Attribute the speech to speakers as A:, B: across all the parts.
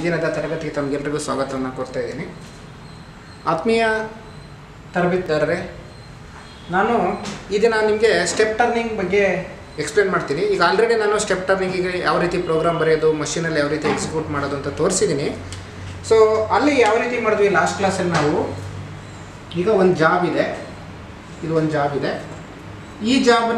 A: ದಿನದ ತರಗತಿಗೆ ತಮಗೆಲ್ಲರಿಗೂ ಸ್ವಾಗತವನ್ನು ಕೋರ್ತಾ ಇದ್ದೀನಿ ಆತ್ಮೀಯ ತರಬೇತಿದಾರರೇ ನಾನು ಈ ದಿನ ನಿಮಗೆ ಸ್ಟೆಪ್ ಟರ್ನಿಂಗ್ ಬಗ್ಗೆ ಎಕ್ಸ್ಪ್ಲೇನ್ ಮಾಡ್ತೀನಿ ಈಗ ಆಲ್ರೆಡಿ ನಾನು ಸ್ಟೆಪ್ ಟರ್ನಿಂಗಿಗೆ ಯಾವ ರೀತಿ ಪ್ರೋಗ್ರಾಮ್ ಬರೆಯೋದು ಮಷೀನಲ್ಲಿ ಯಾವ ರೀತಿ ಎಕ್ಸಿಕ್ಯೂಟ್ ಮಾಡೋದು ಅಂತ ತೋರಿಸಿದ್ದೀನಿ ಸೊ ಅಲ್ಲಿ ಯಾವ ರೀತಿ ಮಾಡಿದ್ವಿ ಲಾಸ್ಟ್ ಕ್ಲಾಸಲ್ಲಿ ನಾವು ಈಗ ಒಂದು ಜಾಬ್ ಇದೆ ಇದು ಒಂದು ಜಾಬ್ ಇದೆ ಈ ಜಾಬ್ನ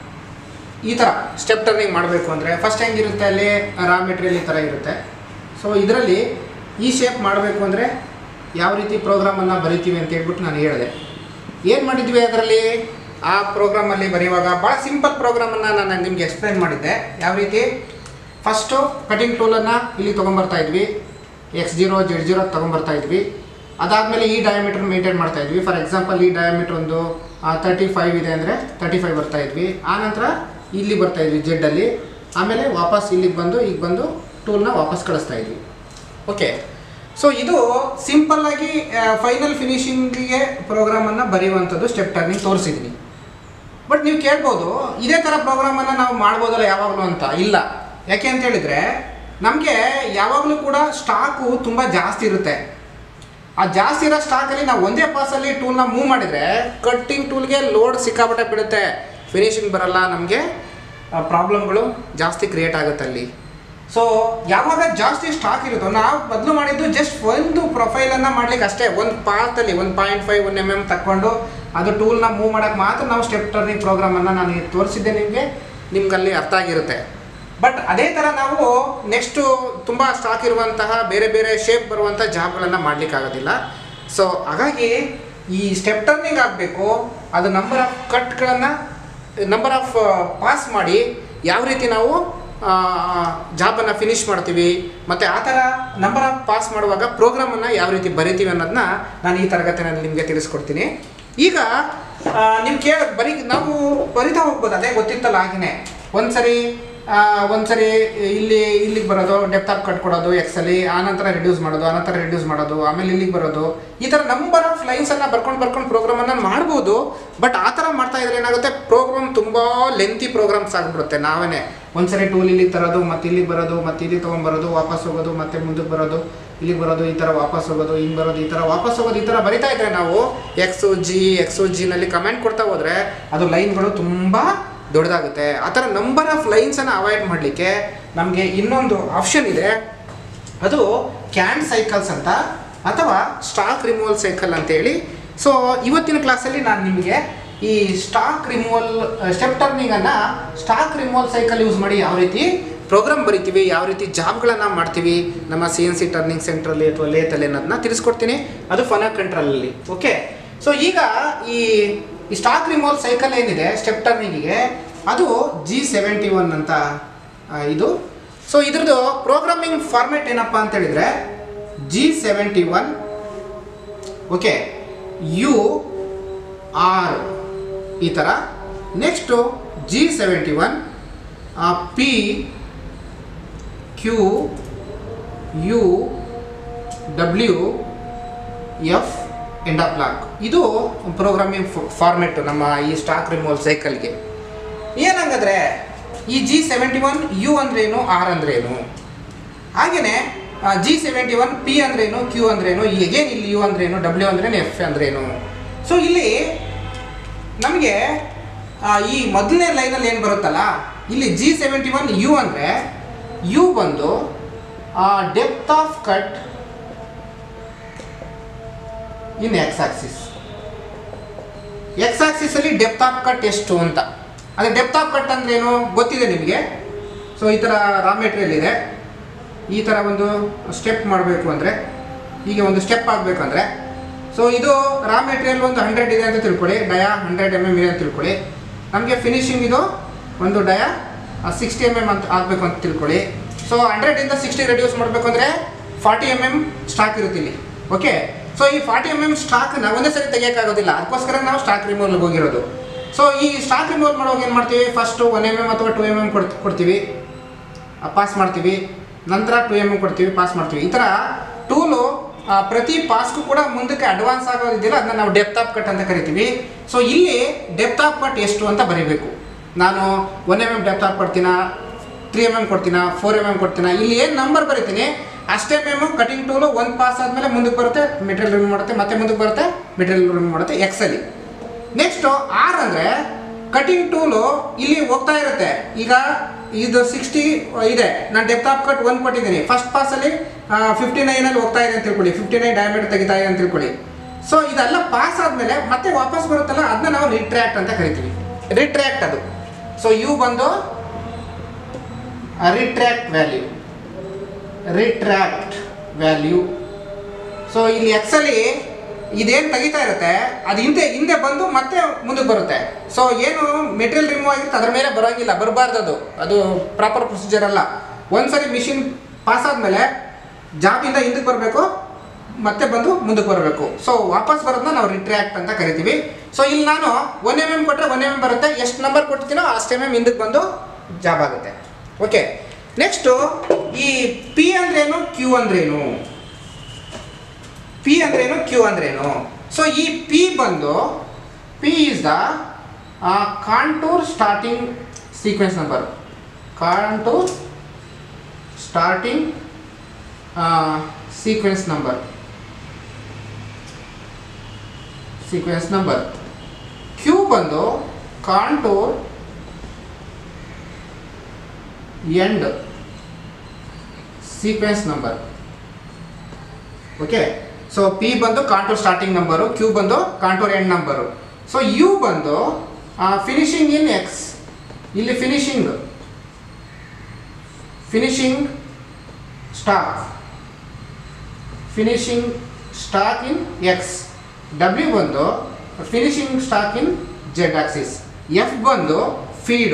A: ಈ ಥರ ಸ್ಟೆಪ್ ಟರ್ನಿಂಗ್ ಮಾಡಬೇಕು ಅಂದರೆ ಫಸ್ಟ್ ಹೆಂಗಿರುತ್ತೆ ಅಲ್ಲಿ ರಾ ಮೆಟೀರಿಯಲ್ ಈ ಥರ ಇರುತ್ತೆ ಸೊ ಇದರಲ್ಲಿ ಈ ಶೇಪ್ ಮಾಡಬೇಕು ಅಂದರೆ ಯಾವ ರೀತಿ ಪ್ರೋಗ್ರಾಮನ್ನು ಬರಿತೀವಿ ಅಂತ ಹೇಳ್ಬಿಟ್ಟು ನಾನು ಹೇಳಿದೆ ಏನು ಮಾಡಿದ್ವಿ ಅದರಲ್ಲಿ ಆ ಪ್ರೋಗ್ರಾಮಲ್ಲಿ ಬರೆಯುವಾಗ ಭಾಳ ಸಿಂಪಲ್ ಪ್ರೋಗ್ರಾಮನ್ನು ನಾನು ನಿಮಗೆ ಎಕ್ಸ್ಪ್ಲೈನ್ ಮಾಡಿದ್ದೆ ಯಾವ ರೀತಿ ಫಸ್ಟು ಕಟಿಂಗ್ ಟೂಲನ್ನು ಇಲ್ಲಿ ತೊಗೊಂಬರ್ತಾ ಇದ್ವಿ ಎಕ್ಸ್ ಜೀರೋ ಜೆಡ್ ಜೀರೋ ತೊಗೊಂಬರ್ತಾ ಇದ್ವಿ ಅದಾದಮೇಲೆ ಈ ಡಯಾಮೀಟರ್ ಮೇಂಟೈನ್ ಮಾಡ್ತಾ ಇದ್ವಿ ಫಾರ್ ಎಕ್ಸಾಂಪಲ್ ಈ ಡಯಾಮೀಟರ್ ಒಂದು ತರ್ಟಿ ಫೈವ್ ಇದೆ ಅಂದರೆ ತರ್ಟಿ ಫೈವ್ ಬರ್ತಾ ಇದ್ವಿ ಆನಂತರ ಇಲ್ಲಿ ಬರ್ತಾ ಇದ್ವಿ ಜೆಡ್ಡಲ್ಲಿ ಆಮೇಲೆ ವಾಪಸ್ ಇಲ್ಲಿಗೆ ಬಂದು ಈಗ ಬಂದು ಟೂಲ್ನ ವಾಪಸ್ ಕಳಿಸ್ತಾ ಇದ್ವಿ ಓಕೆ ಸೊ ಇದು ಸಿಂಪಲ್ಲಾಗಿ ಫೈನಲ್ ಫಿನಿಶಿಂಗಿಗೆ ಪ್ರೋಗ್ರಾಮನ್ನು ಬರೆಯುವಂಥದ್ದು ಸ್ಟೆಪ್ ಟರ್ನಿಂಗ್ ತೋರಿಸಿದ್ದೀನಿ ಬಟ್ ನೀವು ಕೇಳ್ಬೋದು ಇದೇ ಥರ ಪ್ರೋಗ್ರಾಮನ್ನು ನಾವು ಮಾಡ್ಬೋದಲ್ಲ ಯಾವಾಗಲೂ ಅಂತ ಇಲ್ಲ ಯಾಕೆ ಅಂತ ಹೇಳಿದರೆ ನಮಗೆ ಯಾವಾಗಲೂ ಕೂಡ ಸ್ಟಾಕು ತುಂಬ ಜಾಸ್ತಿ ಇರುತ್ತೆ ಆ ಜಾಸ್ತಿ ಇರೋ ಸ್ಟಾಕಲ್ಲಿ ನಾವು ಒಂದೇ ಪಾಸಲ್ಲಿ ಟೂಲ್ನ ಮೂವ್ ಮಾಡಿದರೆ ಕಟ್ಟಿಂಗ್ ಟೂಲ್ಗೆ ಲೋಡ್ ಸಿಕ್ಕಾಪಟ್ಟೆ ಬೀಳುತ್ತೆ ಫಿನಿಶಿಂಗ್ ಬರಲ್ಲ ನಮಗೆ ಪ್ರಾಬ್ಲಮ್ಗಳು ಜಾಸ್ತಿ ಕ್ರಿಯೇಟ್ ಆಗುತ್ತೆ ಅಲ್ಲಿ ಸೊ ಯಾವಾಗ ಜಾಸ್ತಿ ಸ್ಟಾಕ್ ಇರುತ್ತೋ ನಾವು ಬದಲು ಮಾಡಿದ್ದು ಜಸ್ಟ್ ಒಂದು ಪ್ರೊಫೈಲನ್ನು ಮಾಡ್ಲಿಕ್ಕೆ ಅಷ್ಟೇ ಒಂದು ಪಾತಲ್ಲಿ ಒಂದು point five one M M ತಕ್ಕೊಂಡು ಅದು ಟೂಲ್ನ ಮೂವ್ ಮಾಡೋಕ್ಕೆ ಮಾತ್ರ ನಾವು ಸ್ಟೆಪ್ ಟರ್ನಿಂಗ್ ಪ್ರೋಗ್ರಾಮನ್ನು ನಾನು ಈಗ ತೋರಿಸಿದ್ದೆ ನಿಮಗೆ ನಿಮ್ಗಲ್ಲಿ ಅರ್ಥ ಆಗಿರುತ್ತೆ ಬಟ್ ಅದೇ ಥರ ನಾವು ನೆಕ್ಸ್ಟು ತುಂಬ ಸ್ಟಾಕ್ ಇರುವಂತಹ ಬೇರೆ ಬೇರೆ ಶೇಪ್ ಬರುವಂಥ ಜಾಬ್ಗಳನ್ನು ಮಾಡಲಿಕ್ಕಾಗೋದಿಲ್ಲ ಸೊ ಹಾಗಾಗಿ ಈ ಸ್ಟೆಪ್ ಟರ್ನಿಂಗ್ ಆಗಬೇಕು ಅದು ನಂಬರ್ ಆಫ್ ಕಟ್ಗಳನ್ನು ನಂಬರ್ ಆಫ್ ಪಾಸ್ ಮಾಡಿ ಯಾವ ರೀತಿ ನಾವು ಜಾಬನ್ನು ಫಿನಿಶ್ ಮಾಡ್ತೀವಿ ಮತ್ತು ಆ ಥರ ನಂಬರ್ ಆಫ್ ಪಾಸ್ ಮಾಡುವಾಗ ಪ್ರೋಗ್ರಾಮನ್ನು ಯಾವ ರೀತಿ ಬರಿತೀವಿ ಅನ್ನೋದನ್ನ ನಾನು ಈ ತರಗತಿನಲ್ಲಿ ನಿಮಗೆ ತಿಳಿಸ್ಕೊಡ್ತೀನಿ ಈಗ ಆ, ನೀವು ಕೇಳ ಬರೀ ನಾವು ಬರಿತಾ ಹೋಗ್ಬೋದು ಅದೇ ಗೊತ್ತಿತ್ತಲ್ಲ ಹಾಗೆಯೇ ಒಂದು ಸರಿ ಒಂದು ಸರಿ ಇಲ್ಲಿ ಇಲ್ಲಿಗೆ ಬರೋದು ಡೆಪ್ತ್ ಆಫ್ ಕಟ್ ಕೊಡೋದು ಎಕ್ಸಲ್ಲಿ ಆನಂತರ ರಿಡ್ಯೂಸ್ ಮಾಡೋದು ಆನಂತರ ರಿಡ್ಯೂಸ್ ಮಾಡೋದು ಆಮೇಲೆ ಇಲ್ಲಿಗೆ ಬರೋದು ಈ ಥರ ನಂಬರ್ ಆಫ್ ಲೈನ್ಸನ್ನು ಬರ್ಕೊಂಡು ಬರ್ಕೊಂಡು ಪ್ರೋಗ್ರಾಮನ್ನು ಮಾಡ್ಬೋದು ಬಟ್ ಆ ಥರ ಮಾಡ್ತಾ ಇದ್ರೆ ಏನಾಗುತ್ತೆ ಪ್ರೋಗ್ರಾಮ್ ತುಂಬ ಲೆಂತಿ ಪ್ರೋಗ್ರಾಮ್ಸ್ ಆಗಿಬಿಡುತ್ತೆ ನಾವೇ ಒಂದ್ಸರಿ ಟೂಲ್ ಇಲ್ಲಿಗೆ ತರೋದು ಮತ್ತೆ ಇಲ್ಲಿಗೆ ಬರೋದು ಮತ್ತೆ ಇಲ್ಲಿ ತೊಗೊಂಬರೋದು ವಾಪಸ್ ಹೋಗೋದು ಮತ್ತೆ ಮುಂದಕ್ಕೆ ಬರೋದು ಇಲ್ಲಿಗೆ ಬರೋದು ಈ ಥರ ವಾಪಸ್ ಹೋಗೋದು ಹಿಂಗೆ ಬರೋದು ಈ ಥರ ವಾಪಸ್ ಹೋಗೋದು ಈ ಥರ ಬರಿತಾ ಇದ್ರೆ ನಾವು ಎಕ್ಸು ಜಿ ಎಕ್ಸು ಜಿನಲ್ಲಿ ಕಮೆಂಟ್ ಕೊಡ್ತಾ ಹೋದರೆ ಅದು ಲೈನ್ಗಳು ತುಂಬ ದೊಡ್ಡದಾಗುತ್ತೆ ಆ ಥರ ನಂಬರ್ ಆಫ್ ಲೈನ್ಸನ್ನು ಅವಾಯ್ಡ್ ಮಾಡಲಿಕ್ಕೆ ನಮಗೆ ಇನ್ನೊಂದು ಆಪ್ಷನ್ ಇದೆ ಅದು ಕ್ಯಾನ್ ಸೈಕಲ್ಸ್ ಅಂತ ಅಥವಾ ಸ್ಟಾಕ್ ರಿಮೂವಲ್ ಸೈಕಲ್ ಅಂತೇಳಿ ಸೊ ಇವತ್ತಿನ ಕ್ಲಾಸಲ್ಲಿ ನಾನು ನಿಮಗೆ ಈ ಸ್ಟಾಕ್ ರಿಮೂವಲ್ ಸ್ಟೆಪ್ ಟರ್ನಿಂಗನ್ನು ಸ್ಟಾಕ್ ರಿಮೂವಲ್ ಸೈಕಲ್ ಯೂಸ್ ಮಾಡಿ ಯಾವ ರೀತಿ ಪ್ರೋಗ್ರಾಮ್ ಬರಿತೀವಿ ಯಾವ ರೀತಿ ಜಾಬ್ಗಳನ್ನು ಮಾಡ್ತೀವಿ ನಮ್ಮ ಸಿ ಎನ್ ಸಿ ಟರ್ನಿಂಗ್ ಸೆಂಟ್ರಲ್ಲಿ ಅಥವಾ ಲೇತಲ್ಲಿ ಅನ್ನೋದನ್ನ ತಿಳಿಸ್ಕೊಡ್ತೀನಿ ಅದು ಫನ ಕಂಟ್ರೋಲಲ್ಲಿ ಓಕೆ ಸೊ ಈಗ ಈ ಈ ಸ್ಟಾಕ್ ರಿಮೂವಲ್ ಸೈಕಲ್ ಏನಿದೆ ಸ್ಟೆಪ್ ಟರ್ನಿಂಗಿಗೆ ಅದು ಜಿ ಸೆವೆಂಟಿ ಒನ್ ಅಂತ ಆ, ಇದು ಸೊ ಇದ್ರದ್ದು ಪ್ರೋಗ್ರಾಮಿಂಗ್ ಫಾರ್ಮೆಟ್ ಏನಪ್ಪ ಅಂತ ಹೇಳಿದ್ರೆ G seventy one okay U R ಈ ಥರ next G seventy one P Q U W F end of block ಇದು ಪ್ರೋಗ್ರಾಮಿಂಗ್ ಫಾರ್ಮೆಟ್ ನಮ್ಮ ಈ ಸ್ಟಾಕ್ ರಿಮೂವಲ್ ಸೈಕಲ್ಗೆ ಏನಂಗಂದ್ರೆ ಈ ಜಿ ಸೆವೆಂಟಿ ಒನ್ ಯು ಅಂದ್ರೇನು ಆರ್ ಅಂದ್ರೇನು ಹಾಗೆಯೇ ಜಿ ಸೆವೆಂಟಿ ಒನ್ ಪಿ ಅಂದ್ರೇನು ಕ್ಯೂ ಅಂದ್ರೇನು ಎಗೇನ್ ಇಲ್ಲಿ ಯು ಅಂದ್ರೇನು ಡಬ್ಲ್ಯೂ ಅಂದ್ರೇನು ಎಫ್ ಅಂದ್ರೇನು ಸೊ ಇಲ್ಲಿ ನಮಗೆ ಈ ಮೊದಲನೇ ಲೈನಲ್ಲಿ ಏನು ಬರುತ್ತಲ್ಲ ಇಲ್ಲಿ ಜಿ ಸೆವೆಂಟಿ ಒನ್ ಯು ಅಂದರೆ ಯು ಬಂದು depth of cut in X axis X ಆಕ್ಸಿಸಲ್ಲಿ ಡೆಪ್ತ್ ಆಫ್ ಕಟ್ ಎಷ್ಟು ಅಂತ ಅದೇ ಡೆಪ್ತ್ ಆಫ್ ಕಟ್ ಅಂದ್ರೆ ಏನು ಗೊತ್ತಿದೆ ನಿಮಗೆ ಸೊ ಈ ಥರ ರಾ ಮೆಟೀರಿಯಲ್ ಇದೆ ಈ ಥರ ಒಂದು ಸ್ಟೆಪ್ ಮಾಡಬೇಕು ಅಂದರೆ ಹೀಗೆ ಒಂದು ಸ್ಟೆಪ್ ಆಗಬೇಕಂದ್ರೆ ಸೊ ಇದು ರಾ ಮೆಟೀರಿಯಲ್ ಒಂದು ಹಂಡ್ರೆಡ್ ಇದೆ ಅಂತ ತಿಳ್ಕೊಳ್ಳಿ ಡಯಾ ಹಂಡ್ರೆಡ್ ಎಮ್ ಎಮ್ ಇದೆ ಅಂತ ತಿಳ್ಕೊಳ್ಳಿ ನಮಗೆ ಫಿನಿಶಿಂಗ್ ಇದು ಒಂದು ಡಯಾ ಸಿಕ್ಸ್ಟಿ ಎಮ್ ಎಮ್ ಅಂತ ಆಗಬೇಕು ಅಂತ ತಿಳ್ಕೊಳ್ಳಿ ಸೊ ಹಂಡ್ರೆಡಿಂದ ಸಿಕ್ಸ್ಟಿ ರೆಡ್ಯೂಸ್ ಮಾಡಬೇಕು ಅಂದರೆ ಫಾರ್ಟಿ ಎಮ್ ಎಮ್ ಸ್ಟಾಕ್ ಇರುತ್ತೆ ಇಲ್ಲಿ ಓಕೆ ಸೊ ಈ ಫಾರ್ಟಿ ಎಮ್ ಎಮ್ ಸ್ಟಾಕ್ನ ಒಂದೇ ಸರಿ ತೆಗಿಯೋಕ್ಕಾಗೋದಿಲ್ಲ ಅದಕ್ಕೋಸ್ಕರ ನಾವು ಸ್ಟಾಕ್ ರಿಮೂವಲ್ಗೆ ಹೋಗಿರೋದು ಸೊ ಈ ಸ್ಟಾಕ್ ರಿಮೂವಲ್ ಮಾಡುವಾಗ ಏನು ಮಾಡ್ತೀವಿ ಫಸ್ಟು ಒನ್ ಎಮ್ ಎಮ್ ಅಥವಾ ಟು ಎಮ್ ಎಮ್ ಕೊಡ್ ಕೊಡ್ತೀವಿ ಪಾಸ್ ಮಾಡ್ತೀವಿ ನಂತರ ಟು ಎಮ್ ಎಮ್ ಕೊಡ್ತೀವಿ ಪಾಸ್ ಮಾಡ್ತೀವಿ ಈ ಥರ ಟೂಲು ಪ್ರತಿ ಪಾಸ್ಗೂ ಕೂಡ ಮುಂದಕ್ಕೆ ಅಡ್ವಾನ್ಸ್ ಆಗೋದಿದ್ದಿಲ್ಲ ಅದನ್ನ ನಾವು ಡೆಪ್ತ್ ಆಫ್ ಕಟ್ ಅಂತ ಕರಿತೀವಿ ಸೊ ಇಲ್ಲಿ ಡೆಪ್ತ್ ಆಫ್ ಕಟ್ ಎಷ್ಟು ಅಂತ ಬರೀಬೇಕು ನಾನು one M M depth of ಕೊಡ್ತೀನ ತ್ರೀ ಎಮ್ ಎಮ್ ಕೊಡ್ತೀನ ಫೋರ್ ಎಮ್ ಎಮ್ ಕೊಡ್ತೀನ ಇಲ್ಲಿ ಏನು ನಂಬರ್ ಬರಿತೀನಿ ಅಷ್ಟೇ ಮೇಮು ಕಟಿಂಗ್ ಟೂಲು ಒಂದು ಪಾಸ್ ಆದಮೇಲೆ ಮುಂದಕ್ಕೆ ಬರುತ್ತೆ ಮೆಟೀರಿಯಲ್ ರಿಮೂವ್ ಮಾಡುತ್ತೆ ಮತ್ತೆ ಮುಂದಕ್ಕೆ ಬರುತ್ತೆ ಮೆಟೀರಿಯಲ್ ರಿಮೂವ್ ಮಾಡುತ್ತೆ ಎಕ್ಸಲ್ಲಿ ನೆಕ್ಸ್ಟು ಆರ್ ಅಂದರೆ ಕಟಿಂಗ್ ಟೂಲು ಇಲ್ಲಿ ಹೋಗ್ತಾ ಇರುತ್ತೆ ಈಗ ಇದು ಸಿಕ್ಸ್ಟಿ ಇದೆ ನಾನು ಡೆಪ್ತ್ ಆಫ್ ಕಟ್ ಒನ್ ಕೊಟ್ಟಿದ್ದೀನಿ ಫಸ್ಟ್ ಪಾಸಲ್ಲಿ ಫಿಫ್ಟಿ ನೈನಲ್ಲಿ ಹೋಗ್ತಾ ಇದೆ ಅಂತ ತಿಳ್ಕೊಳ್ಳಿ ಫಿಫ್ಟಿ ನೈನ್ ಡಯಾಮೀಟರ್ ತೆಗಿತಾ ಇದೆ ಅಂತ ತಿಳ್ಕೊಳ್ಳಿ ಸೊ ಇದೆಲ್ಲ ಪಾಸ್ ಆದಮೇಲೆ ಮತ್ತೆ ವಾಪಸ್ ಬರುತ್ತಲ್ಲ ಅದನ್ನ ನಾವು ರಿಟ್ರ್ಯಾಕ್ಟ್ ಅಂತ ಕರಿತೀವಿ ರಿಟ್ರ್ಯಾಕ್ಟ್ ಅದು ಸೊ ಇವು ಬಂದು retract value retract value so ಇಲ್ಲಿ ಎಕ್ಸಲ್ಲಿ ಇದೇನು ತೆಗಿತಾ ಇರುತ್ತೆ ಅದು ಹಿಂದೆ ಹಿಂದೆ ಬಂದು ಮತ್ತೆ ಮುಂದಕ್ಕೆ ಬರುತ್ತೆ ಸೊ ಏನು ಮೆಟೀರಿಯಲ್ ರಿಮೂವ್ ಆಗಿರುತ್ತೆ ಅದ್ರ ಮೇಲೆ ಬರೋಂಗಿಲ್ಲ ಬರಬಾರ್ದು ಅದು ಅದು ಪ್ರಾಪರ್ ಪ್ರೊಸೀಜರ್ ಅಲ್ಲ ಒಂದ್ಸರಿ ಮಿಷಿನ್ ಪಾಸ್ ಆದಮೇಲೆ ಜಾಬಿಂದ ಹಿಂದಕ್ಕೆ ಬರಬೇಕು ಮತ್ತೆ ಬಂದು ಮುಂದಕ್ಕೆ ಬರಬೇಕು ಸೊ ವಾಪಸ್ ಬರೋದನ್ನ ನಾವು ರಿಟ್ರ್ಯಾಕ್ಟ್ ಅಂತ ಕರಿತೀವಿ ಸೊ ಇಲ್ಲಿ ನಾನು ಒನ್ ಎಮ್ ಎಮ್ ಕೊಟ್ಟರೆ ಒನ್ ಎಮ್ ಎಮ್ ಬರುತ್ತೆ ಎಷ್ಟು ನಂಬರ್ ಕೊಡ್ತೀನೋ ಅಷ್ಟು ಎಮ್ ಎಮ್ ಹಿಂದಕ್ಕೆ ಬಂದು ಜಾಬ್ ಆಗುತ್ತೆ ಓಕೆ ನೆಕ್ಸ್ಟು ಈ ಪಿ ಅಂದ್ರೇನು ಕ್ಯೂ ಅಂದ್ರೇನು ಪಿ ಅಂದ್ರೇನು ಕ್ಯೂ ಅಂದ್ರೇನು ಸೊ ಈ ಪಿ ಬಂದು P is the contour starting sequence number contour starting sequence number sequence number Q ಬಂದು contour end sequence number okay so P ಬಂದು ಕಾಂಟೂರ್ ಸ್ಟಾರ್ಟಿಂಗ್ ನಂಬರು ಕ್ಯೂ ಬಂದು contour end number so U ಬಂದು finishing in X ಇಲ್ಲಿ finishing finishing stock finishing stock in X W ಬಂದು finishing stock in Z Axis F ಬಂದು feed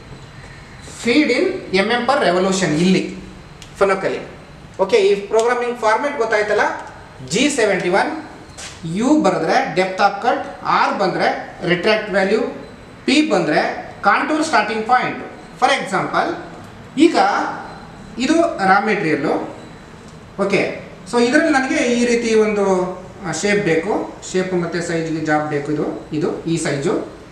A: feed in M M per revolution ಇಲ್ಲಿ ಫನಕಲಿ okay ಈ programming format ಗೊತ್ತಾಯ್ತಲ್ಲ G seventy one U ಬರೆದ್ರೆ depth of cut R ಬಂದರೆ retract value P ಬಂದರೆ contour starting point for example ಈಗ ಇದು ರಾ ಮೆಟೀರಿಯಲ್ಲು ಓಕೆ ಸೊ ಇದರಲ್ಲಿ ನನಗೆ ಈ ರೀತಿ ಒಂದು ಶೇಪ್ ಬೇಕು ಶೇಪ್ ಮತ್ತು ಸೈಜ್ಗೆ ಜಾಬ್ ಬೇಕು ಇದು ಇದು ಈ ಸೈಜು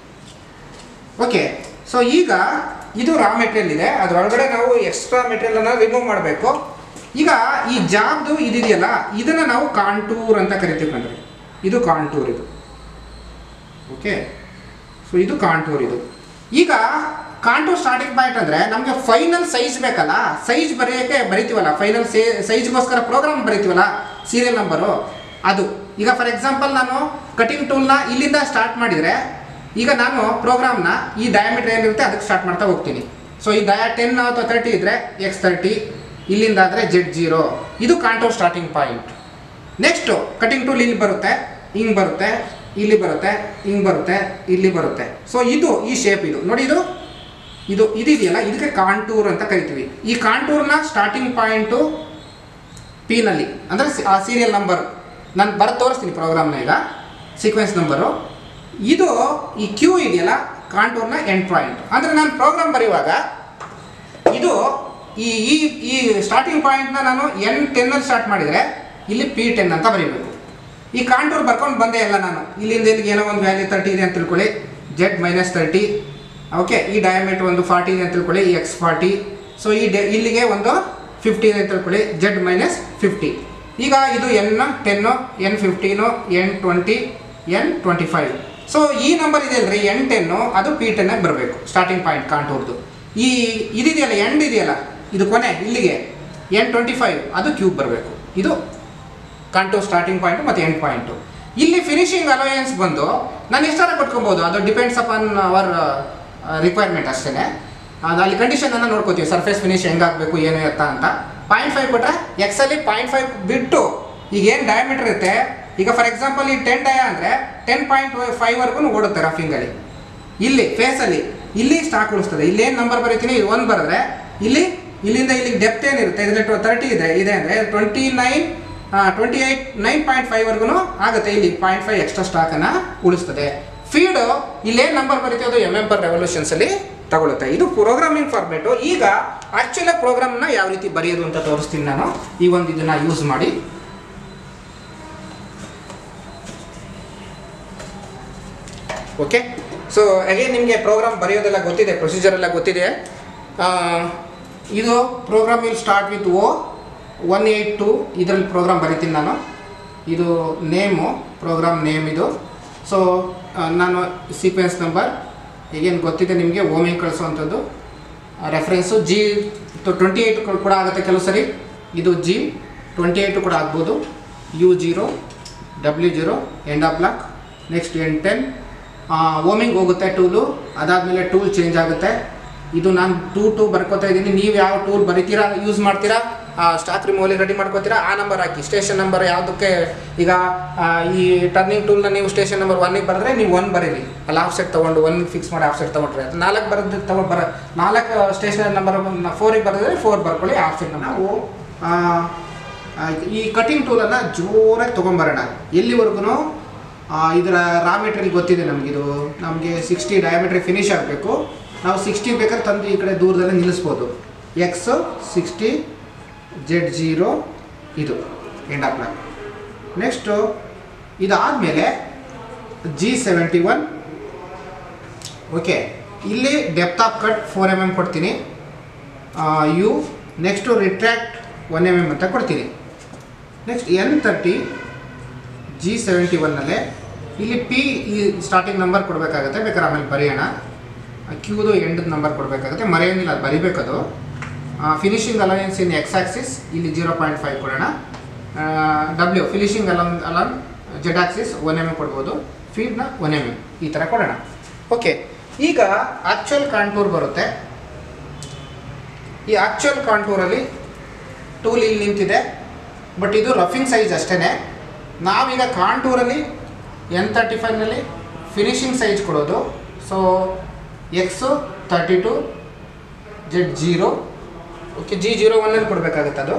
A: ಓಕೆ ಸೊ ಈಗ ಇದು ರಾ ಮೆಟೀರಿಯಲ್ ಇದೆ ಅದರೊಳಗಡೆ ನಾವು ಎಕ್ಸ್ಟ್ರಾ ಮೆಟೀರಿಯಲನ್ನು ರಿಮೂವ್ ಮಾಡಬೇಕು ಈಗ ಈ ಜಾಬ್ದು ಇದಿದೆಯಲ್ಲ ಇದನ್ನು ನಾವು ಕಾಂಟೂರ್ ಅಂತ ಕರಿತೀವಿ ಕಣ್ರಿ ಇದು ಕಾಂಟೂರ್ ಇದು ಓಕೆ ಸೊ ಇದು ಕಾಂಟೂರ್ ಇದು ಈಗ ಕಾಂಟೂರ್ ಸ್ಟಾರ್ಟಿಂಗ್ ಪಾಯಿಂಟ್ ಅಂದರೆ ನಮಗೆ ಫೈನಲ್ ಸೈಜ್ ಬೇಕಲ್ಲ ಸೈಜ್ ಬರೆಯೋಕ್ಕೆ ಬರಿತೀವಲ್ಲ ಫೈನಲ್ ಸೇ ಸೈಜ್ಗೋಸ್ಕರ ಪ್ರೋಗ್ರಾಮ್ ಬರಿತೀವಲ್ಲ ಸೀರಿಯಲ್ ನಂಬರು ಅದು ಈಗ ಫಾರ್ ಎಕ್ಸಾಂಪಲ್ ನಾನು ಕಟಿಂಗ್ ಟೂಲ್ನ ಇಲ್ಲಿಂದ ಸ್ಟಾರ್ಟ್ ಮಾಡಿದರೆ ಈಗ ನಾನು ಪ್ರೋಗ್ರಾಮ್ನ ಈ ಡಯಾಮೀಟರ್ ಏನಿರುತ್ತೆ ಅದಕ್ಕೆ ಸ್ಟಾರ್ಟ್ ಮಾಡ್ತಾ ಹೋಗ್ತೀನಿ ಸೊ ಈ ಡಯಾ ಟೆನ್ ಅಥವಾ ತರ್ಟಿ ಇದ್ದರೆ ಎಕ್ಸ್ ತರ್ಟಿ ಇಲ್ಲಿಂದ ಆದರೆ ಜೆಡ್ ಜೀರೋ ಇದು contour starting point next cutting tool ಇಲ್ಲಿ ಬರುತ್ತೆ ಹಿಂಗೆ ಬರುತ್ತೆ ಇಲ್ಲಿ ಬರುತ್ತೆ ಹಿಂಗೆ ಬರುತ್ತೆ ಇಲ್ಲಿ ಬರುತ್ತೆ ಸೊ ಇದು ಈ ಶೇಪ್ ಇದು ನೋಡಿ ಇದು ಇದು ಇದಿದೆಯಲ್ಲ ಇದಕ್ಕೆ ಕಾಂಟೂರ್ ಅಂತ ಕರಿತೀವಿ ಈ ಕಾಂಟೂರ್ನ ಸ್ಟಾರ್ಟಿಂಗ್ ಪಾಯಿಂಟು ಪಿನಲ್ಲಿ ಅಂದರೆ ಆ ಸೀರಿಯಲ್ ನಂಬರ್ ನಾನು ಬರೆದು ತೋರಿಸ್ತೀನಿ ಪ್ರೋಗ್ರಾಮ್ನ ಈಗ ಸೀಕ್ವೆನ್ಸ್ ನಂಬರು ಇದು ಈ ಕ್ಯೂ ಇದೆಯಲ್ಲ ಕಾಂಟೂರ್ನ ಎಂಡ್ ಪಾಯಿಂಟ್ ಅಂದರೆ ನಾನು ಪ್ರೋಗ್ರಾಮ್ ಬರೆಯುವಾಗ ಇದು ಈ ಈ ಈ ಸ್ಟಾರ್ಟಿಂಗ್ ಪಾಯಿಂಟ್ನ ನಾನು ಎನ್ ಟೆನ್ನಲ್ಲಿ ಸ್ಟಾರ್ಟ್ ಮಾಡಿದರೆ ಇಲ್ಲಿ ಪಿ ಟೆನ್ ಅಂತ ಬರೀಬೇಕು ಈ ಕಾಂಟೂರ್ ಬರ್ಕೊಂಡು ಬಂದೆ ಎಲ್ಲ ನಾನು ಇಲ್ಲಿಂದ ಇಲ್ಲಿಗೆ ಏನೋ ಒಂದು ವ್ಯಾಲ್ಯೂ ತರ್ಟಿ ಇದೆ ಅಂತ ತಿಳ್ಕೊಳ್ಳಿ ಜೆಡ್ ಮೈನಸ್ ತರ್ಟಿ ಓಕೆ ಈ ಡಯಾಮೀಟರ್ ಒಂದು ಫಾರ್ಟಿ ಇದೆ ಅಂತ ತಿಳ್ಕೊಳ್ಳಿ ಈ ಎಕ್ಸ್ ಫಾರ್ಟಿ ಸೊ ಈ ಡೆ ಇಲ್ಲಿಗೆ ಒಂದು ಫಿಫ್ಟಿ ಇದೆ ಅಂತ ತಿಳ್ಕೊಳ್ಳಿ ಜೆಡ್ ಮೈನಸ್ ಫಿಫ್ಟಿ ಈಗ ಇದು N ten N fifteen N twenty N twenty five so ಈ ನಂಬರ್ ಇದೆಯಲ್ರಿ ಎನ್ ಟೆನ್ನು ಅದು ಪಿ ಟೆನ್ನಾಗಿ ಬರಬೇಕು ಸ್ಟಾರ್ಟಿಂಗ್ ಪಾಯಿಂಟ್ ಕಾಂಟೂರ್ದು ಈ ಇದಿದೆಯಲ್ಲ ಎಂಡ್ ಇದೆಯಲ್ಲ ಇದು ಕೊನೆ ಇಲ್ಲಿಗೆ ಎನ್ ಟ್ವೆಂಟಿ ಫೈವ್ ಅದು ಕ್ಯೂಬ್ ಬರಬೇಕು ಇದು ಕಾಂಟೂರ್ ಸ್ಟಾರ್ಟಿಂಗ್ ಪಾಯಿಂಟ್ ಮತ್ತು ಎಂಡ್ ಪಾಯಿಂಟು ಇಲ್ಲಿ ಫಿನಿಶಿಂಗ್ ಅಲೋಯನ್ಸ್ ಬಂದು ನಾನು ಎಷ್ಟಾರ ಕೊಟ್ಕೊಬೋದು ಅದು ಡಿಪೆಂಡ್ಸ್ ಅಪಾನ್ ಅವರ್ ರಿಕ್ವೈರ್ಮೆಂಟ್ ಅಷ್ಟೇ ಅದು ಅಲ್ಲಿ ಕಂಡೀಷನನ್ನು ನೋಡ್ಕೋತೀವಿ ಸರ್ಫೇಸ್ ಫಿನಿಶ್ ಹೆಂಗಾಗಬೇಕು ಏನು ಎತ್ತ ಅಂತ ಪಾಯಿಂಟ್ ಫೈವ್ ಕೊಟ್ಟರೆ ಎಕ್ಸಲ್ಲಿ ಪಾಯಿಂಟ್ ಫೈವ್ ಬಿಟ್ಟು ಈಗ ಏನು ಡಯಾಮೀಟರ್ ಇರುತ್ತೆ ಈಗ ಫಾರ್ ಎಕ್ಸಾಂಪಲ್ ಈ ಟೆನ್ ಡಯ ಅಂದರೆ ಟೆನ್ ಪಾಯಿಂಟ್ ಫೈವ್ವರೆಗೂ ಓಡುತ್ತೆ ರಫಿಂಗಲ್ಲಿ ಇಲ್ಲಿ ಫೇಸಲ್ಲಿ ಇಲ್ಲಿ ಸ್ಟಾಕ್ ಉಳಿಸ್ತದೆ ಇಲ್ಲಿ ಏನು ನಂಬರ್ ಬರೀತೀನಿ ಇದು ಒಂದು ಬರೆದ್ರೆ ಇಲ್ಲಿ ಇಲ್ಲಿಂದ ಇಲ್ಲಿಗೆ ಡೆಪ್ತ್ ಏನಿರುತ್ತೆ ಇದರಲ್ಲಿ ತರ್ಟಿ ಇದೆ ಇದೆ ಅಂದರೆ twenty nine twenty eight nine point ಫೈವ್ವರೆಗೂ ಆಗುತ್ತೆ ಇಲ್ಲಿ ಪಾಯಿಂಟ್ ಫೈವ್ ಎಕ್ಸ್ಟ್ರಾ ಸ್ಟಾಕನ್ನು ಉಳಿಸ್ತದೆ ಫೀಡು ಇಲ್ಲೇನು ನಂಬರ್ ಬರೀತೀವಿ ಅದು ಎಮ್ ಎಮ್ ಪರ್ ರೆವಲ್ಯೂಷನ್ಸಲ್ಲಿ ತಗೊಳುತ್ತೆ ಇದು ಪ್ರೋಗ್ರಾಮಿಂಗ್ ಫಾರ್ಮೇಟು ಈಗ ಆ್ಯಕ್ಚುಲಾಗಿ ಪ್ರೋಗ್ರಾಮ್ನ ಯಾವ ರೀತಿ ಬರೆಯೋದು ಅಂತ ತೋರಿಸ್ತೀನಿ ನಾನು ಈ ಒಂದು ಇದನ್ನು ಯೂಸ್ ಮಾಡಿ ಓಕೆ ಸೊ ಅಗೇನ್ ನಿಮಗೆ ಪ್ರೋಗ್ರಾಮ್ ಬರೆಯೋದೆಲ್ಲ ಗೊತ್ತಿದೆ ಪ್ರೊಸೀಜರ್ ಎಲ್ಲ ಗೊತ್ತಿದೆ ಆ, ಇದು program will start with O one eight two ಇದರಲ್ಲಿ ಪ್ರೋಗ್ರಾಮ್ ಬರಿತೀನಿ ನಾನು ಇದು ನೇಮು ಪ್ರೋಗ್ರಾಮ್ ನೇಮ್ ಇದು ಸೊ ನಾನು ಸೀಕ್ವೆನ್ಸ್ ನಂಬರ್ ಈಗೇನು ಗೊತ್ತಿದೆ ನಿಮಗೆ ಓಮಿಂಗ್ ಕಳಿಸುವಂಥದ್ದು ರೆಫರೆನ್ಸು ಜಿ ಟ್ವೆಂಟಿ ಏಯ್ಟ್ ಕೂಡ ಆಗುತ್ತೆ ಕೆಲವು ಸರಿ ಇದು ಜಿ ಟ್ವೆಂಟಿ ಏಯ್ಟು ಕೂಡ ಆಗ್ಬೋದು U zero W zero end of block next N ten homing ಹೋಗುತ್ತೆ ಟೂಲು ಅದಾದಮೇಲೆ ಟೂಲ್ ಚೇಂಜ್ ಆಗುತ್ತೆ ಇದು ನಾನು ಟೂ ಟೂ ಬರ್ಕೋತಾ ಇದ್ದೀನಿ ನೀವು ಯಾವ ಟೂಲ್ ಬರಿತೀರಾ ಯೂಸ್ ಮಾಡ್ತೀರಾ ಸ್ಟಾಕ್ ರಿಮೂವಲಿ ರೆಡಿ ಮಾಡ್ಕೋತೀರಾ ಆ ನಂಬರ್ ಹಾಕಿ ಸ್ಟೇಷನ್ ನಂಬರ್ ಯಾವುದಕ್ಕೆ ಈಗ ಆ, ಈ ಟರ್ನಿಂಗ್ ಟೂಲ್ನ ನೀವು ಸ್ಟೇಷನ್ ನಂಬರ್ ಒನ್ನಿಗೆ ಬರೆದ್ರೆ ನೀವು ಒನ್ ಬರೀರಿ ಅಲ್ಲಿ ಆಫ್ಸೆಟ್ ತೊಗೊಂಡು ಒನ್ ಫಿಕ್ಸ್ ಮಾಡಿ ಆಫ್ಸೆಟ್ ತೊಗೊಂಡ್ರೆ ಅದು ನಾಲ್ಕು ಬರೋದು ತಗೊ ಬರ ನಾಲ್ಕು ಸ್ಟೇಷನ್ ನಂಬರ್ ಫೋರಿಗೆ ಬರೆದ್ರೆ ಫೋರ್ ಬರ್ಕೊಳ್ಳಿ ಆಫ್ಸೆಟ್ ನಾವು ಆ, ಆ, ಈ ಕಟಿಂಗ್ ಟೂಲನ್ನು ಜೋರಾಗಿ ತೊಗೊಂಬರೋಣ ಎಲ್ಲಿವರೆಗೂ ಇದರ ರಾ ಮೆಟೀರಿಯಲ್ ಗೊತ್ತಿದೆ ನಮಗಿದು ನಮಗೆ ಸಿಕ್ಸ್ಟಿ ಡಯಾಮೀಟ್ರ್ ಫಿನಿಶ್ ಆಗಬೇಕು ನಾವು ಸಿಕ್ಸ್ಟಿ ಬೇಕಾದ್ರೆ ತಂದು ಈ ಕಡೆ ದೂರದಲ್ಲಿ ನಿಲ್ಲಿಸ್ಬೋದು ಎಕ್ಸ್ ಸಿಕ್ಸ್ಟಿ ಜೆಡ್ ಜೀರೋ ಇದು ಎಂಡ್ ಆಫ್ ಪ್ಲಾನ್ ನೆಕ್ಸ್ಟು ಇದಾದಮೇಲೆ ಜಿ ಸೆವೆಂಟಿ ಒನ್ ಓಕೆ ಇಲ್ಲಿ depth of cut four M M ಕೊಡ್ತೀನಿ U next retract one M M ಅಂತ ಕೊಡ್ತೀನಿ next N thirty G seventy ಒನ್ನಲ್ಲೇ ಇಲ್ಲಿ ಪಿ ಈ ಸ್ಟಾರ್ಟಿಂಗ್ ನಂಬರ್ ಕೊಡಬೇಕಾಗತ್ತೆ ಬೇಕಾದ್ರೆ ಆಮೇಲೆ ಬರೆಯೋಣ ಕ್ಯೂದು ಎಂಡ್ ನಂಬರ್ ಕೊಡಬೇಕಾಗುತ್ತೆ ಮರೆಯೋಂಗಿಲ್ಲ ಅದು ಬರಿಬೇಕದು finishing allowance in X axis ಇಲ್ಲಿ ಜೀರೋ ಪಾಯಿಂಟ್ ಫೈವ್ ಕೊಡೋಣ W finishing along along Z axis one M M ಕೊಡ್ಬೋದು ಫೀಡ್ನ ಒನ್ ಎಮ್ ಎಮ್ ಈ ಥರ ಕೊಡೋಣ ಓಕೆ ಈಗ ಆ್ಯಕ್ಚುಯಲ್ ಕಾಂಟೂರ್ ಬರುತ್ತೆ ಈ ಆ್ಯಕ್ಚುಯಲ್ ಕಾಂಟೂರಲ್ಲಿ ಟೂಲ್ ಇಲ್ಲಿ ನಿಂತಿದೆ ಬಟ್ ಇದು ರಫಿಂಗ್ ಸೈಜ್ ಅಷ್ಟೇ ನಾವೀಗ ಕಾಂಟೂರಲ್ಲಿ ಎನ್ ತರ್ಟಿ ಫೈವ್ನಲ್ಲಿ ಫಿನಿಶಿಂಗ್ ಸೈಜ್ ಕೊಡೋದು so X thirty two Z zero okay G zero ಒನ್ನಲ್ಲಿ ಕೊಡಬೇಕಾಗುತ್ತೆ ಅದು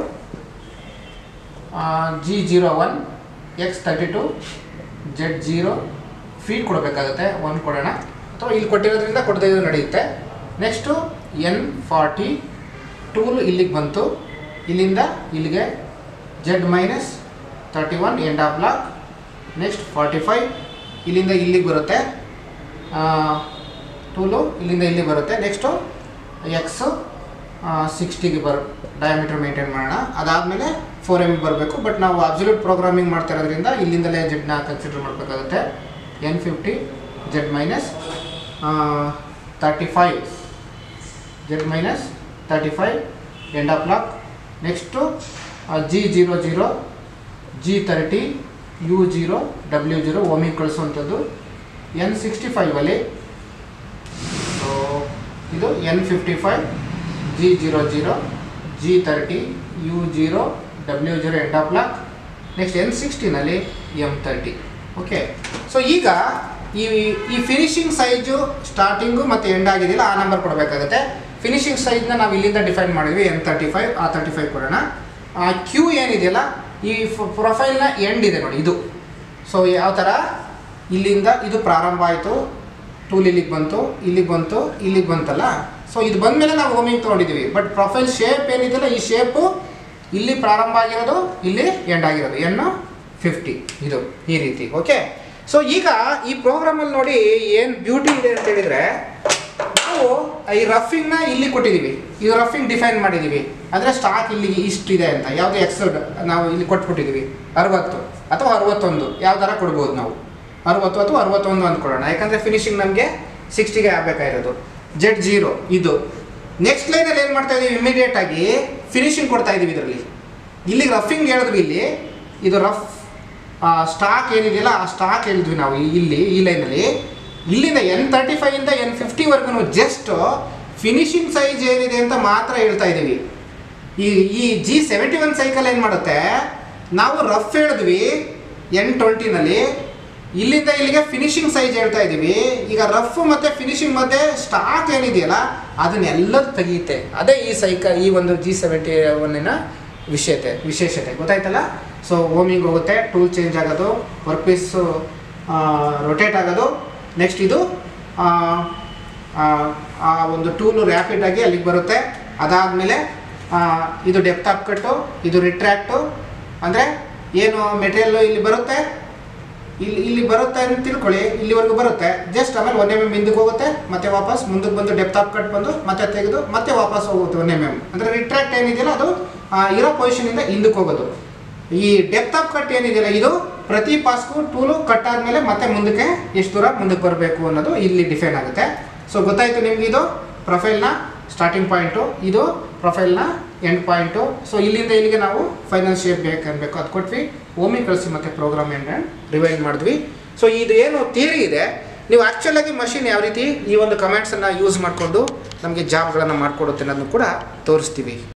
A: G zero one X thirty two Z zero feed ಕೊಡಬೇಕಾಗುತ್ತೆ ಒನ್ ಕೊಡೋಣ ಅಥವಾ ಇಲ್ಲಿ ಕೊಟ್ಟಿರೋದ್ರಿಂದ ಕೊಡದೇ ಇದ್ದು ನಡೆಯುತ್ತೆ ನೆಕ್ಸ್ಟು ಎನ್ ಫಾರ್ಟಿ ಟೂಲ್ ಇಲ್ಲಿಗೆ ಬಂತು ಇಲ್ಲಿಂದ ಇಲ್ಲಿಗೆ Z minus thirty one end of block next forty five ಇಲ್ಲಿಂದ ಇಲ್ಲಿಗೆ ಬರುತ್ತೆ ಟೂಲು ಇಲ್ಲಿಂದ ಇಲ್ಲಿಗೆ ಬರುತ್ತೆ ನೆಕ್ಸ್ಟು ಎಕ್ಸು ಸಿಕ್ಸ್ಟಿಗೆ ಬರ್ ಡಯಾಮೀಟರ್ ಮೇಂಟೈನ್ ಮಾಡೋಣ ಅದಾದಮೇಲೆ ಫೋರ್ ಎಮ್ ಬರಬೇಕು ಬಟ್ ನಾವು ಅಬ್ಸಲ್ಯೂಟ್ ಪ್ರೋಗ್ರಾಮಿಂಗ್ ಮಾಡ್ತಾ ಇರೋದ್ರಿಂದ ಇಲ್ಲಿಂದಲೇ ಜೆಡ್ನ ಕನ್ಸಿಡರ್ ಮಾಡಬೇಕಾಗುತ್ತೆ N fifty Z minus thirty five Z minus thirty five end of block next G zero zero G thirty U zero W zero ಓಮಿಗೆ ಕಳಿಸುವಂಥದ್ದು ಎನ್ ಸಿಕ್ಸ್ಟಿ ಫೈವಲ್ಲಿ ಸೊ ಇದು N fifty five G zero zero G thirty U zero W zero end of block next N ಸಿಕ್ಸ್ಟಿನಲ್ಲಿ M thirty okay so ಈಗ ಈ ಈ finishing size starting ಮತ್ತು end ಆಗಿದೆಯಲ್ಲ ಆ ನಂಬರ್ ಕೊಡಬೇಕಾಗುತ್ತೆ ಫಿನಿಶಿಂಗ್ ಸೈಜ್ನ ನಾವು ಇಲ್ಲಿಂದ ಡಿಫೈನ್ ಮಾಡಿದ್ವಿ ಎನ್ ತರ್ಟಿ ಫೈವ್ ಆ ತರ್ಟಿ ಫೈವ್ ಕೊಡೋಣ ಕ್ಯೂ ಏನಿದೆಯಲ್ಲ ಈ ಪ್ರೊಫೈಲ್ನ ಎಂಡ್ ಇದೆ ನೋಡಿ ಇದು ಸೊ ಯಾವ ಥರ ಇಲ್ಲಿಂದ ಇದು ಪ್ರಾರಂಭ ಆಯಿತು ಟೂಲ್ ಇಲ್ಲಿಗೆ ಬಂತು ಇಲ್ಲಿಗೆ ಬಂತು ಇಲ್ಲಿಗೆ ಬಂತಲ್ಲ ಸೊ ಇದು ಬಂದಮೇಲೆ ನಾವು ಹೋಮಿಂಗ್ ತೊಗೊಂಡಿದ್ದೀವಿ ಬಟ್ ಪ್ರೊಫೈಲ್ ಶೇಪ್ ಏನಿದೆಯಲ್ಲ ಈ ಶೇಪು ಇಲ್ಲಿ ಪ್ರಾರಂಭ ಆಗಿರೋದು ಇಲ್ಲಿ ಎಂಡ್ ಆಗಿರೋದು ಎನ್ನು ಫಿಫ್ಟಿ ಇದು ಈ ರೀತಿ ಓಕೆ ಸೊ ಈಗ ಈ ಪ್ರೋಗ್ರಾಮಲ್ಲಿ ನೋಡಿ ಏನು ಬ್ಯೂಟಿ ಇದೆ ಅಂತ ಹೇಳಿದರೆ ನಾವು ಈ ರಫಿಂಗ್ನ ಇಲ್ಲಿ ಕೊಟ್ಟಿದ್ದೀವಿ ಇದು ರಫಿಂಗ್ ಡಿಫೈನ್ ಮಾಡಿದ್ದೀವಿ ಅಂದರೆ ಸ್ಟಾಕ್ ಇಲ್ಲಿ ಇಷ್ಟಿದೆ ಅಂತ ಯಾವುದು ಎಕ್ಸ್ ನಾವು ಇಲ್ಲಿ ಕೊಟ್ಬಿಟ್ಟಿದ್ದೀವಿ ಅರವತ್ತು ಅಥವಾ ಅರವತ್ತೊಂದು ಯಾವ ಥರ ಕೊಡ್ಬೋದು ನಾವು ಅರವತ್ತು ಅಥವಾ ಅರವತ್ತೊಂದು ಅಂತ ಕೊಡೋಣ ಯಾಕಂದರೆ ಫಿನಿಶಿಂಗ್ ನಮಗೆ ಸಿಕ್ಸ್ಟಿಗೆ ಆಗಬೇಕಾಗಿರೋದು ಜೆಡ್ ಜೀರೋ ಇದು ನೆಕ್ಸ್ಟ್ ಲೈನಲ್ಲಿ ಏನು ಮಾಡ್ತಾ ಇದೀವಿ ಇಮಿಡಿಯೇಟ್ ಆಗಿ ಫಿನಿಶಿಂಗ್ ಕೊಡ್ತಾ ಇದೀವಿ ಇದರಲ್ಲಿ ಇಲ್ಲಿಗೆ ರಫಿಂಗ್ ಹೇಳಿದ್ವಿ ಇಲ್ಲಿ ಇದು ರಫ್ ಸ್ಟಾಕ್ ಏನಿದೆಯಲ್ಲ ಆ ಸ್ಟಾಕ್ ಹೇಳಿದ್ವಿ ನಾವು ಈ- ಇಲ್ಲಿ ಈ ಲೈನಲ್ಲಿ ಇಲ್ಲಿಂದ ಎನ್ ತರ್ಟಿ ಫೈವಿಂದ ಎನ್ ಫಿಫ್ಟಿವರೆಗೂ ಜಸ್ಟ್ ಫಿನಿಶಿಂಗ್ ಸೈಜ್ ಏನಿದೆ ಅಂತ ಮಾತ್ರ ಹೇಳ್ತಾ ಇದ್ದೀವಿ ಈ ಈ ಜಿ ಸೆವೆಂಟಿ ಒನ್ ಸೈಕಲ್ ಏನು ಮಾಡುತ್ತೆ ನಾವು ರಫ್ ಹೇಳಿದ್ವಿ ಎನ್ ಟ್ವೆಂಟಿನಲ್ಲಿ ಇಲ್ಲಿಂದ ಇಲ್ಲಿಗೆ ಫಿನಿಶಿಂಗ್ ಸೈಜ್ ಹೇಳ್ತಾ ಇದ್ದೀವಿ ಈಗ ರಫ್ ಮತ್ತು ಫಿನಿಶಿಂಗ್ ಮಧ್ಯೆ ಸ್ಟಾಕ್ ಏನಿದೆಯಲ್ಲ ಅದನ್ನೆಲ್ಲ ತೆಗೆಯುತ್ತೆ ಅದೇ ಈ ಸೈಕಲ್ ಈ ಒಂದು ಜಿ ಸೆವೆಂಟಿ ಒನ್ನಿನ ವಿಷಯತೆ ವಿಶೇಷತೆ ಗೊತ್ತಾಯ್ತಲ್ಲ ಸೊ ಓಮಿಂಗ್ ಹೋಗುತ್ತೆ ಟೂಲ್ ಚೇಂಜ್ ಆಗೋದು ವರ್ಕ್ ಪೀಸು ರೊಟೇಟ್ ಆಗೋದು ನೆಕ್ಸ್ಟ್ ಇದು ಆ, ಆ, ಆ ಒಂದು ಟೂಲು ರ್ಯಾಪಿಡಾಗಿ ಅಲ್ಲಿಗೆ ಬರುತ್ತೆ ಅದಾದಮೇಲೆ ಇದು ಡೆಪ್ತ್ ಆಫ್ ಕಟ್ಟು ಇದು ರಿಟ್ರ್ಯಾಕ್ಟು ಅಂದರೆ ಏನು ಮೆಟೀರಿಯಲ್ಲು ಇಲ್ಲಿ ಬರುತ್ತೆ ಇಲ್ಲಿ ಇಲ್ಲಿ ಬರುತ್ತೆ ಅಂತ ತಿಳ್ಕೊಳ್ಳಿ ಇಲ್ಲಿವರೆಗೂ ಬರುತ್ತೆ ಜಸ್ಟ್ ಆಮೇಲೆ ಒನ್ ಎಮ್ ಎಮ್ ಹಿಂದಕ್ಕೆ ಹೋಗುತ್ತೆ ಮತ್ತೆ ವಾಪಸ್ ಮುಂದಕ್ಕೆ ಬಂದು ಡೆಪ್ತ್ ಆಫ್ ಕಟ್ ಬಂದು ಮತ್ತೆ ತೆಗೆದು ಮತ್ತೆ ವಾಪಸ್ ಹೋಗುತ್ತೆ ಒನ್ ಎಮ್ ಎಮ್ ಅಂದರೆ ರಿಟ್ರ್ಯಾಕ್ಟ್ ಏನಿದೆಯಲ್ಲ ಅದು ಆ, ಇರೋ ಪೊಸಿಷನಿಂದ ಹಿಂದಕ್ಕೆ ಹೋಗೋದು ಈ ಡೆಪ್ತ್ ಆಫ್ ಕಟ್ ಏನಿದೆಯಲ್ಲ ಇದು ಪ್ರತಿ ಪಾಸ್ಗೂ ಟೂಲು ಕಟ್ ಆದಮೇಲೆ ಮತ್ತೆ ಮುಂದಕ್ಕೆ ಎಷ್ಟು ದೂರ ಮುಂದಕ್ಕೆ ಬರಬೇಕು ಅನ್ನೋದು ಇಲ್ಲಿ ಡಿಫೈನ್ ಆಗುತ್ತೆ ಸೊ ಗೊತ್ತಾಯಿತು ನಿಮ್ಗೆ ಇದು ಪ್ರೊಫೈಲ್ನ ಸ್ಟಾರ್ಟಿಂಗ್ ಪಾಯಿಂಟು ಇದು ಪ್ರೊಫೈಲ್ನ ಎಂಡ್ ಪಾಯಿಂಟು ಸೊ ಇಲ್ಲಿಂದ ಇಲ್ಲಿಗೆ ನಾವು ಫೈನಲ್ ಶೇಪ್ ಬೇಕನ್ಬೇಕು ಅದು ಕೊಟ್ವಿ ಓಮಿ ಕಳಿಸಿ ಮತ್ತೆ ಪ್ರೋಗ್ರಾಮ್ ಎಂಡ್ ರಿವೈಂಡ್ ಮಾಡಿದ್ವಿ ಸೊ ಇದು ಏನು ಥಿಯರಿ ಇದೆ ನೀವು ಆ್ಯಕ್ಚುಲಾಗಿ ಮಷಿನ್ ಯಾವ ರೀತಿ ಈ ಒಂದು ಕಮೆಂಟ್ಸನ್ನು ಯೂಸ್ ಮಾಡಿಕೊಂಡು ನಮಗೆ ಜಾಬ್ಗಳನ್ನು ಮಾಡಿಕೊಡುತ್ತೆ ಅನ್ನೋದನ್ನು ಕೂಡ ತೋರಿಸ್ತೀವಿ